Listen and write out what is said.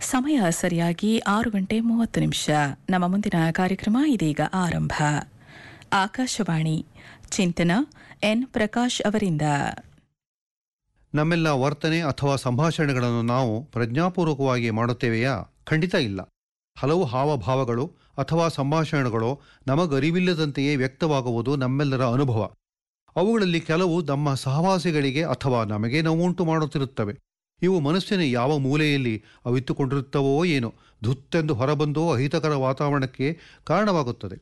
ಸಮಯ ಸರಿಯಾಗಿ ಆರು ಗಂಟೆ ಮೂವತ್ತು ನಿಮಿಷ ನಮ್ಮ ಮುಂದಿನ ಕಾರ್ಯಕ್ರಮ ಇದೀಗ ಆರಂಭ ಆಕಾಶವಾಣಿ ಚಿಂತನ ಎನ್ ಪ್ರಕಾಶ್ ಅವರಿಂದ ನಮ್ಮೆಲ್ಲ ವರ್ತನೆ ಅಥವಾ ಸಂಭಾಷಣೆಗಳನ್ನು ನಾವು ಪ್ರಜ್ಞಾಪೂರ್ವಕವಾಗಿ ಮಾಡುತ್ತೇವೆಯಾ ಖಂಡಿತ ಇಲ್ಲ ಹಲವು ಹಾವಭಾವಗಳು ಅಥವಾ ಸಂಭಾಷಣೆಗಳು ನಮಗರಿವಿಲ್ಲದಂತೆಯೇ ವ್ಯಕ್ತವಾಗುವುದು ನಮ್ಮೆಲ್ಲರ ಅನುಭವ ಅವುಗಳಲ್ಲಿ ಕೆಲವು ನಮ್ಮ ಸಹವಾಸಿಗಳಿಗೆ ಅಥವಾ ನಮಗೆ ನೋವುಂಟು ಮಾಡುತ್ತಿರುತ್ತವೆ ಇವು ಮನಸ್ಸಿನ ಯಾವ ಮೂಲೆಯಲ್ಲಿ ಅವಿತ್ತುಕೊಂಡಿರುತ್ತವೋ ಏನೋ ಧುತ್ತೆಂದು ಹೊರಬಂದು ಅಹಿತಕರ ವಾತಾವರಣಕ್ಕೆ ಕಾರಣವಾಗುತ್ತದೆ